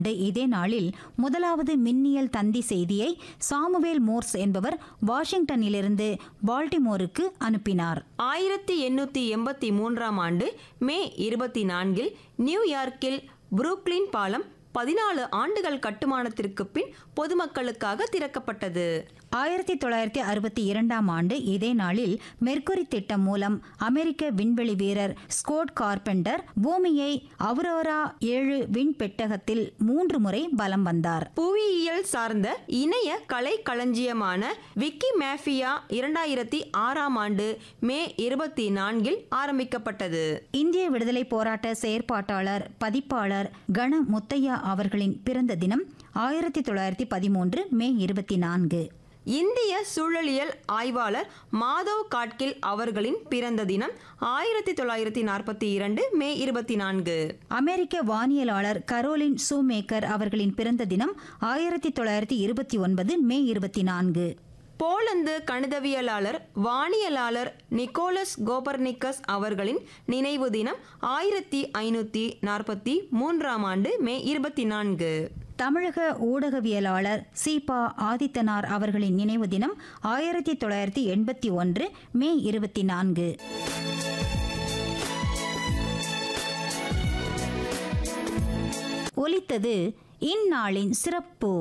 இதே நாளில் முதலாவது மின்னியல் தந்தி செய்தியை சாமுவேல் மோர்ஸ் என்பவர் வாஷிங்டனிலிருந்து பால்டிமோருக்கு அனுப்பினார் ஆயிரத்தி எண்ணூற்றி எண்பத்தி மூன்றாம் ஆண்டு மே இருபத்தி நான்கில் நியூயார்க்கில் புரூக்ளின் பாலம் பதினாலு ஆண்டுகள் கட்டுமானத்திற்கு பின் பொதுமக்களுக்காக திறக்கப்பட்டது ஆயிரத்தி தொள்ளாயிரத்தி அறுபத்தி இரண்டாம் ஆண்டு இதே நாளில் மெர்க்குரி திட்டம் மூலம் அமெரிக்க விண்வெளி வீரர் ஸ்கோட் கார்பெண்டர் பூமியை அவுரோரா ஏழு விண் பெட்டகத்தில் மூன்று முறை பலம் வந்தார் புவியியல் சார்ந்த இணைய கலை களஞ்சியமான விக்கி மேஃபியா இரண்டாயிரத்தி ஆறாம் ஆண்டு மே இருபத்தி நான்கில் ஆரம்பிக்கப்பட்டது இந்திய விடுதலை போராட்ட செயற்பாட்டாளர் பதிப்பாளர் கண முத்தையா அவர்களின் பிறந்த தினம் ஆயிரத்தி தொள்ளாயிரத்தி பதிமூன்று மே இருபத்தி நான்கு இந்திய சூழலியல் ஆய்வாளர் மாதவ் காட்கில் அவர்களின் பிறந்த தினம் ஆயிரத்தி தொள்ளாயிரத்தி நாற்பத்தி இரண்டு மே இருபத்தி நான்கு அமெரிக்க வானியலாளர் கரோலின் சூமேக்கர் அவர்களின் பிறந்த தினம் ஆயிரத்தி தொள்ளாயிரத்தி இருபத்தி ஒன்பது மே இருபத்தி நான்கு போலந்து கணிதவியலாளர் வானியலாளர் நிக்கோலஸ் கோபர்னிக்கஸ் அவர்களின் நினைவு தினம் ஆயிரத்தி ஐநூற்றி நாற்பத்தி மூன்றாம் ஆண்டு மே இருபத்தி நான்கு தமிழக ஊடகவியலாளர் சீபா ஆதித்தனார் அவர்களின் நினைவு தினம் ஆயிரத்தி தொள்ளாயிரத்தி எண்பத்தி ஒன்று மே இருபத்தி நான்கு ஒலித்தது இந்நாளின் சிறப்பு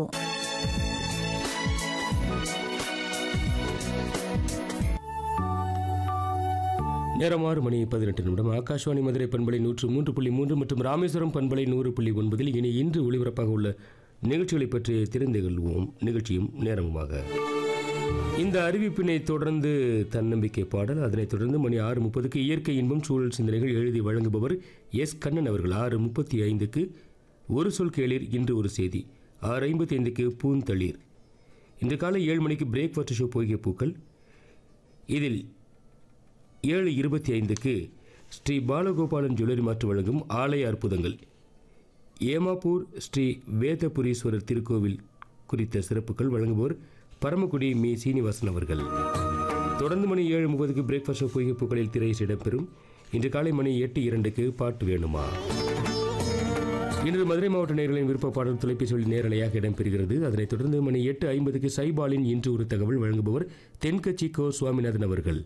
நேரம் ஆறு மணி பதினெட்டு நிமிடம் ஆகாஷ்வாணி மதுரை பண்பலை நூற்று மூன்று புள்ளி மூன்று மற்றும் ராமேஸ்வரம் பண்பலை நூறு புள்ளி ஒன்பதில் இனி இன்று ஒளிபரப்பாக உள்ள நிகழ்ச்சிகளை பற்றி தெரிந்து கொள்வோம் நிகழ்ச்சியும் நேரமுமாக இந்த அறிவிப்பினை தொடர்ந்து தன்னம்பிக்கை பாடல் அதனைத் தொடர்ந்து மணி ஆறு முப்பதுக்கு இயற்கை இன்பம் சூழல் சிந்தனைகள் எழுதி வழங்குபவர் எஸ் கண்ணன் அவர்கள் ஆறு முப்பத்தி ஐந்துக்கு ஒரு சொல் கேளீர் இன்று ஒரு செய்தி ஆறு ஐம்பத்தி ஐந்துக்கு பூந்தளிர் இன்று காலை ஏழு மணிக்கு பிரேக்ஃபாஸ்ட் ஷோ போகிய பூக்கள் இதில் ஏழு இருபத்தி ஐந்துக்கு ஸ்ரீ பாலகோபாலன் ஜுவல்லரி மாற்று வழங்கும் ஆலய அற்புதங்கள் ஏமாப்பூர் ஸ்ரீ வேதபுரீஸ்வரர் திருக்கோவில் குறித்த சிறப்புகள் வழங்குவோர் பரமக்குடி மீ சீனிவாசன் அவர்கள் தொடர்ந்து மணி ஏழு முப்பதுக்கு பிரேக்ஃபாஸ்ட் பொய்கை பூக்களில் திரை இடம்பெறும் இன்று காலை மணி எட்டு இரண்டுக்கு பாட்டு வேணுமா இன்று மதுரை மாவட்ட நேர்களின் விருப்ப பாடல் தொலைபேசியில் நேரலையாக இடம்பெறுகிறது அதனைத் தொடர்ந்து மணி எட்டு ஐம்பதுக்கு சைபாலின் இன்று ஒரு தகவல் வழங்குபவர் தென்கட்சி கோ சுவாமிநாதன் அவர்கள்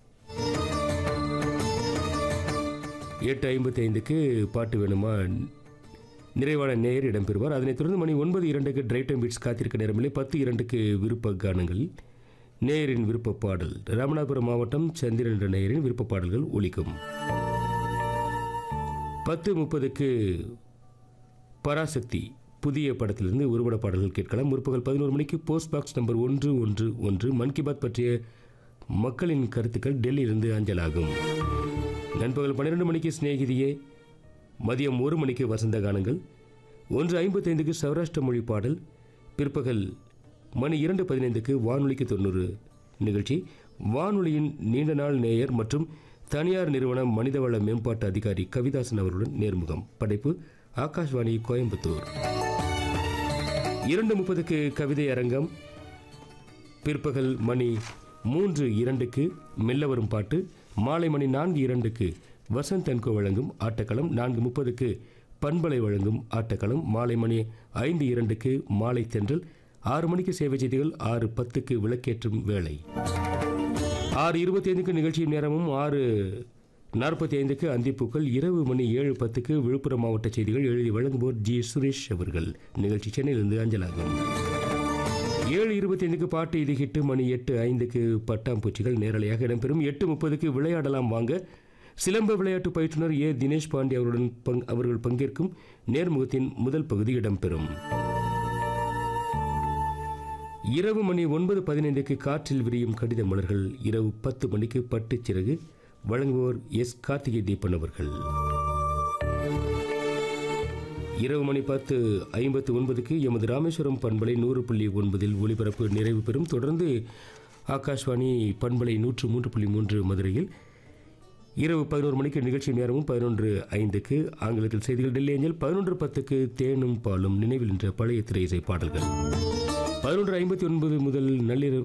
எட்டு ஐம்பத்தி ஐந்துக்கு பாட்டு வேணுமா நிறைவான நேர் இடம்பெறுவார் அதனைத் தொடர்ந்து மணி ஒன்பது இரண்டுக்கு டிரைட்டம் பீட்ஸ் காத்திருக்க நேரமில்லை பத்து இரண்டுக்கு விருப்ப கானங்கள் நேரின் விருப்ப பாடல் ராமநாதபுரம் மாவட்டம் சந்திரன் என்ற நேயரின் விருப்ப பாடல்கள் ஒலிக்கும் பத்து முப்பதுக்கு பராசக்தி புதிய படத்திலிருந்து ஒருபட பாடல்கள் கேட்கலாம் முற்பகல் பதினோரு மணிக்கு போஸ்ட் பாக்ஸ் நம்பர் ஒன்று ஒன்று ஒன்று மன் கி பாத் பற்றிய மக்களின் கருத்துக்கள் டெல்லியிலிருந்து அஞ்சலாகும் நண்பகல் பன்னிரெண்டு மணிக்கு சிநேகிதியே மதியம் ஒரு மணிக்கு வசந்த கானங்கள் ஒன்று ஐம்பத்தைந்துக்கு சௌராஷ்டிர மொழி பாடல் பிற்பகல் மணி இரண்டு பதினைந்துக்கு வானொலிக்கு தொண்ணூறு நிகழ்ச்சி வானொலியின் நீண்ட நாள் நேயர் மற்றும் தனியார் நிறுவன மனிதவள மேம்பாட்டு அதிகாரி கவிதாசன் அவர்களுடன் நேர்முகம் படைப்பு ஆகாஷ்வாணி கோயம்புத்தூர் இரண்டு முப்பதுக்கு கவிதை அரங்கம் பிற்பகல் மணி மூன்று இரண்டுக்கு மெல்ல வரும் பாட்டு மாலை மணி நான்கு இரண்டுக்கு வசந்த் தன்கோ வழங்கும் ஆட்டக்களம் நான்கு முப்பதுக்கு பண்பலை வழங்கும் ஆட்டக்களம் மாலை மணி ஐந்து இரண்டுக்கு மாலை தென்றல் ஆறு மணிக்கு சேவை செய்திகள் ஆறு பத்துக்கு விளக்கேற்றும் வேலை ஆறு இருபத்தி ஐந்துக்கு நிகழ்ச்சி நேரமும் ஆறு நாற்பத்தி ஐந்துக்கு அந்திப்பூக்கள் இரவு மணி ஏழு பத்துக்கு விழுப்புரம் மாவட்ட செய்திகள் எழுதி வழங்குவோர் ஜி சுரேஷ் அவர்கள் நிகழ்ச்சி சென்னையிலிருந்து அஞ்சலாகும் ஏழு இருபத்தி ஐந்துக்கு பாட்டு இது ஹிட்டு மணி எட்டு ஐந்துக்கு பட்டாம்பூச்சிகள் நேரலையாக இடம்பெறும் எட்டு முப்பதுக்கு விளையாடலாம் வாங்க சிலம்ப விளையாட்டு பயிற்றுனர் ஏ தினேஷ் பாண்டே அவருடன் பங் அவர்கள் பங்கேற்கும் நேர்முகத்தின் முதல் பகுதி இடம்பெறும் இரவு மணி ஒன்பது பதினைந்துக்கு காற்றில் விரியும் கடித மலர்கள் இரவு பத்து மணிக்கு பட்டுச் சிறகு வழங்குவோர் எஸ் கார்த்திகை தீபன் அவர்கள் இரவு மணி பத்து ஐம்பத்து ஒன்பதுக்கு எமது ராமேஸ்வரம் பண்பலை நூறு புள்ளி ஒன்பதில் ஒளிபரப்பு நிறைவு பெறும் தொடர்ந்து ஆகாஷ்வாணி பண்பலை நூற்று மூன்று புள்ளி மூன்று மதுரையில் இரவு பதினோரு மணிக்கு நிகழ்ச்சி நேரமும் பதினொன்று ஐந்துக்கு ஆங்கிலத்தில் செய்திகள் டெல்லி ஏஞ்சல் பதினொன்று பத்துக்கு தேனும் பாலும் நினைவில் நின்ற பழைய திரை இசை பாடல்கள் பதினொன்று ஐம்பத்தி ஒன்பது முதல் நள்ளிரவு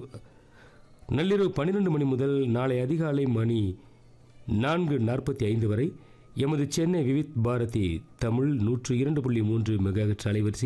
நள்ளிரவு பன்னிரெண்டு மணி முதல் நாளை அதிகாலை மணி நான்கு நாற்பத்தி ஐந்து வரை எமது சென்னை விவித் பாரதி தமிழ் நூற்று இரண்டு புள்ளி மூன்று மெகாஹெட்ஸ் அலைவரிசை